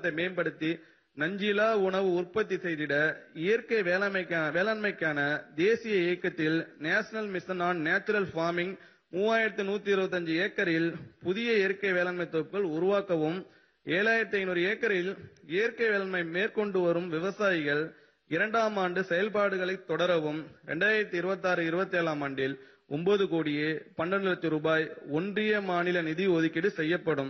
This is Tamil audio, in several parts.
வாழ்வாதாரத்தை மேம்படுத்தி நஞ்சிலா உணவு உற்பத்தி செய்திட இயற்கை வேளாண்மைக்கான வேளாண்மைக்கான தேசிய இயக்கத்தில் national mission on natural farming மூவாயிரத்து நூத்தி இருபத்தஞ்சு ஏக்கரில் புதிய இயற்கை வேளாண்மை தொகுப்புகள் உருவாக்கவும் ஏழாயிரத்தி ஐநூறு ஏக்கரில் இயற்கை வேளாண்மை மேற்கொண்டு வரும் விவசாயிகள் இரண்டாம் ஆண்டு செயல்பாடுகளை தொடரவும் இரண்டாயிரத்தி இருபத்தி ஆறு இருபத்தி ஏழாம் ஆண்டில் ஒன்பது கோடியே பன்னெண்டு லட்சம் ரூபாய் ஒன்றிய மாநில நிதி ஒதுக்கீடு செய்யப்படும்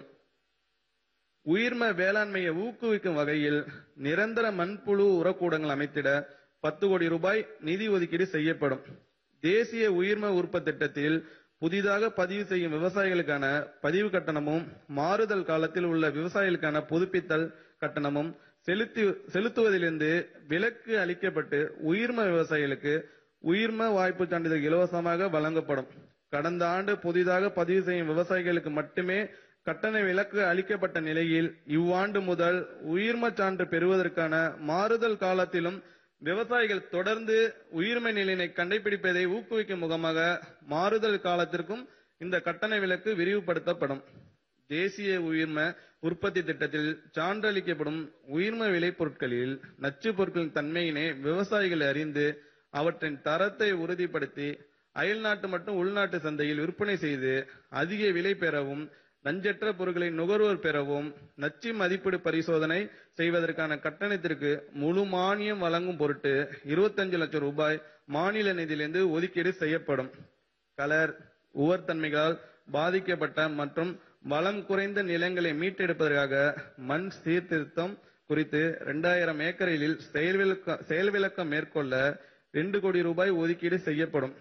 உயிர்ம வேளாண்மையை ஊக்குவிக்கும் வகையில் நிரந்தர மண்புழு உரக்கூடங்கள் அமைத்திட பத்து கோடி ரூபாய் நிதி ஒதுக்கீடு செய்யப்படும் தேசிய உயிர்ம உற்பத்தி திட்டத்தில் புதிதாக பதிவு செய்யும் விவசாயிகளுக்கான பதிவு கட்டணமும் மாறுதல் காலத்தில் உள்ள விவசாயிகளுக்கான புதுப்பித்தல் கட்டணமும் செலுத்தி செலுத்துவதிலிருந்து விலக்கு அளிக்கப்பட்டு உயிர்ம விவசாயிகளுக்கு உயிர்ம வாய்ப்பு சான்றிதழ் இலவசமாக வழங்கப்படும் கடந்த ஆண்டு புதிதாக பதிவு செய்யும் விவசாயிகளுக்கு மட்டுமே கட்டண விலக்கு அளிக்கப்பட்ட நிலையில் இவ்வாண்டு முதல் உயிர்ம சான்று பெறுவதற்கான மாறுதல் காலத்திலும் விவசாயிகள் தொடர்ந்து உயிர்மை நிலையினை கண்டுபிடிப்பதை ஊக்குவிக்கும் முகமாக மாறுதல் காலத்திற்கும் இந்த கட்டண விலக்கு விரிவுபடுத்தப்படும் தேசிய உயிர்ம உற்பத்தி திட்டத்தில் சான்றளிக்கப்படும் உயிர்ம விளைபொருட்களில் நச்சுப் பொருட்களின் தன்மையினை விவசாயிகள் அறிந்து அவற்றின் தரத்தை உறுதிப்படுத்தி அயல்நாட்டு மற்றும் உள்நாட்டு சந்தையில் விற்பனை செய்து அதிக விலை பெறவும் நஞ்சற்ற பொருட்களை நுகர்வோர் பெறவும் நச்சு மதிப்பீடு பரிசோதனை செய்வதற்கான கட்டணத்திற்கு முழு மானியம் வழங்கும் பொருட்டு இருபத்தஞ்சு லட்சம் ரூபாய் மாநில நிதியிலிருந்து ஒதுக்கீடு செய்யப்படும் கலர் உவர்த்தன்மைகளால் பாதிக்கப்பட்ட மற்றும் வளம் குறைந்த நிலங்களை மீட்டெடுப்பதற்காக மண் சீர்திருத்தம் குறித்து இரண்டாயிரம் ஏக்கரில் செயல்விளக்க செயல்விளக்கம் மேற்கொள்ள ரெண்டு கோடி ரூபாய் ஒதுக்கீடு செய்யப்படும்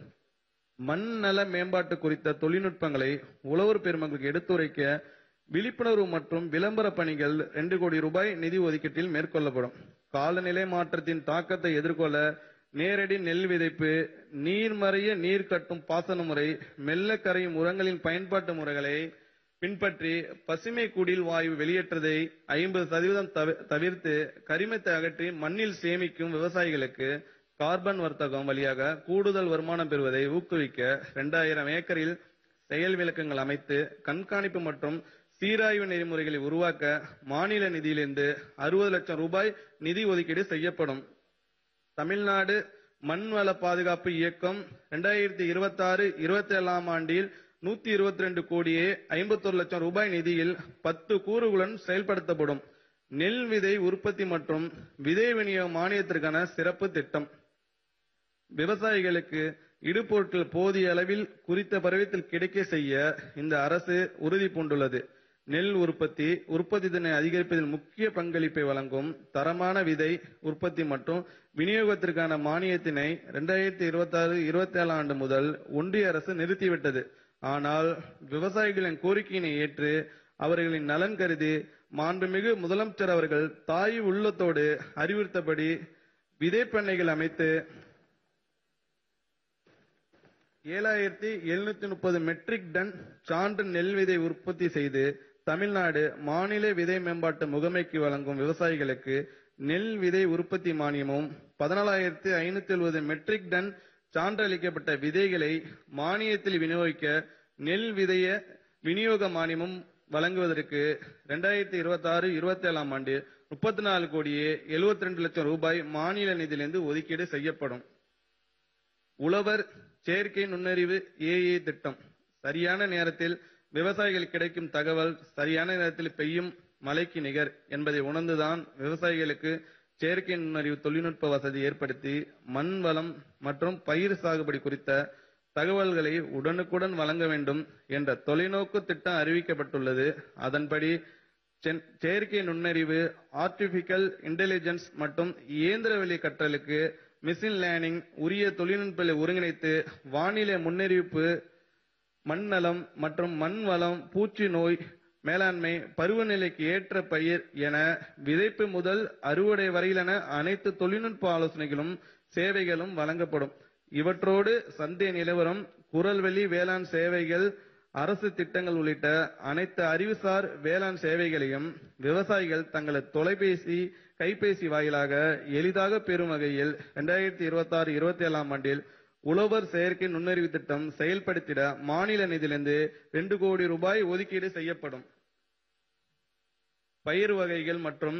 மண் நல மேம்பாட்டு குறித்த தொழில்நுட்பங்களை உழவர் பெருமக்களுக்கு எடுத்துரைக்க விழிப்புணர்வு மற்றும் விளம்பர பணிகள் ரெண்டு கோடி ரூபாய் நிதி ஒதுக்கீட்டில் மேற்கொள்ளப்படும் காலநிலை மாற்றத்தின் தாக்கத்தை எதிர்கொள்ள நேரடி நெல் விதைப்பு நீர்மறைய நீர் கட்டும் பாசன முறை மெல்ல கரையும் உரங்களின் பயன்பாட்டு முறைகளை பின்பற்றி பசுமை குடில் வாயு வெளியேற்றதை ஐம்பது சதவீதம் தவி- தவிர்த்து கரிமத்தை அகற்றி மண்ணில் சேமிக்கும் விவசாயிகளுக்கு கார்பன் வர்த்தகம் வழியாக கூடுதல் வருமானம் பெறுவதை ஊக்குவிக்க இரண்டாயிரம் ஏக்கரில் செயல் விளக்கங்கள் அமைத்து கண்காணிப்பு மற்றும் சீராய்வு நெறிமுறைகளை உருவாக்க மாநில நிதியிலிருந்து அறுபது லட்சம் ரூபாய் நிதி ஒதுக்கீடு செய்யப்படும் தமிழ்நாடு மண்வள பாதுகாப்பு இயக்கம் இரண்டாயிரத்தி இருபத்தி ஆறு இருபத்தி ஏழாம் ஆண்டில் நூத்தி இருபத்தி ரெண்டு கோடியே ஐம்பத்தொரு லட்சம் ரூபாய் நிதியில் பத்து கூறுகளுடன் செயல்படுத்தப்படும் நெல் விதை உற்பத்தி மற்றும் விதை விநியோக மானியத்திற்கான சிறப்பு திட்டம் விவசாயிகளுக்கு இடுபொருட்கள் போதிய அளவில் குறித்த பருவத்தில் கிடைக்க செய்ய இந்த அரசு உறுதி பூண்டுள்ளது நெல் உற்பத்தி உற்பத்தி திறனை அதிகரிப்பதில் முக்கிய பங்களிப்பை வழங்கும் தரமான விதை உற்பத்தி மற்றும் விநியோகத்திற்கான மானியத்தினை இரண்டாயிரத்தி இருபத்தி ஆறு இருபத்தி ஏழாம் ஆண்டு முதல் ஒன்றிய அரசு நிறுத்திவிட்டது ஆனால் விவசாயிகளின் கோரிக்கையினை ஏற்று அவர்களின் நலன் கருதி மாண்புமிகு முதலமைச்சர் அவர்கள் தாய் உள்ளத்தோடு அறிவுறுத்தபடி விதைப்பண்ணைகள் அமைத்து ஏழாயிரத்தி எழுநூத்தி முப்பது மெட்ரிக் டன் சான்று நெல் விதை உற்பத்தி செய்து தமிழ்நாடு மாநில விதை மேம்பாட்டு முகமைக்கு வழங்கும் விவசாயிகளுக்கு நெல் விதை உற்பத்தி மானியமும் பதினாலாயிரத்தி ஐநூத்தி எழுபது மெட்ரிக் டன் சான்றளிக்கப்பட்ட விதைகளை மானியத்தில் விநியோகிக்க நெல் விதைய விநியோக மானியமும் வழங்குவதற்கு இரண்டாயிரத்தி இருபத்தி ஆறு இருபத்தி ஏழாம் ஆண்டு முப்பத்தி நாலு கோடியே எழுபத்தி ரெண்டு லட்சம் ரூபாய் மாநில நிதியிலிருந்து ஒதுக்கீடு செய்யப்படும் உழவர் செயற்கை நுண்ணறிவு ஏஏ திட்டம் சரியான நேரத்தில் விவசாயிகள் கிடைக்கும் தகவல் சரியான நேரத்தில் பெய்யும் மழைக்கு நிகர் என்பதை உணர்ந்துதான் விவசாயிகளுக்கு செயற்கை நுண்ணறிவு தொழில்நுட்ப வசதி ஏற்படுத்தி மண் வளம் மற்றும் பயிர் சாகுபடி குறித்த தகவல்களை உடனுக்குடன் வழங்க வேண்டும் என்ற தொலைநோக்கு திட்டம் அறிவிக்கப்பட்டுள்ளது அதன்படி சென்- செயற்கை நுண்ணறிவு ஆர்டிபிஷியல் இன்டெலிஜென்ஸ் மற்றும் இயந்திரவெளி கற்றலுக்கு மிஷின் லேர்னிங் உரிய தொழில்நுட்பங்களை ஒருங்கிணைத்து வானிலை முன்னறிவிப்பு மண் நலம் மற்றும் மண் வளம் பூச்சி நோய் மேலாண்மை பருவநிலைக்கு ஏற்ற பயிர் என விதைப்பு முதல் அறுவடை வரையிலான அனைத்து தொழில்நுட்ப ஆலோசனைகளும் சேவைகளும் வழங்கப்படும் இவற்றோடு சந்தை நிலவரம் குரல்வெளி வேளாண் சேவைகள் அரசு திட்டங்கள் உள்ளிட்ட அனைத்து அறிவுசார் வேளாண் சேவைகளையும் விவசாயிகள் தங்களது தொலைபேசி கைபேசி வாயிலாக எளிதாக பெறும் வகையில் இரண்டாயிரத்தி இருபத்தி ஆறு இருபத்தி ஏழாம் ஆண்டில் உழவர் செயற்கை நுண்ணறிவு திட்டம் செயல்படுத்திட மாநில நிதியிலிருந்து ரெண்டு கோடி ரூபாய் ஒதுக்கீடு செய்யப்படும் பயிர் வகைகள் மற்றும்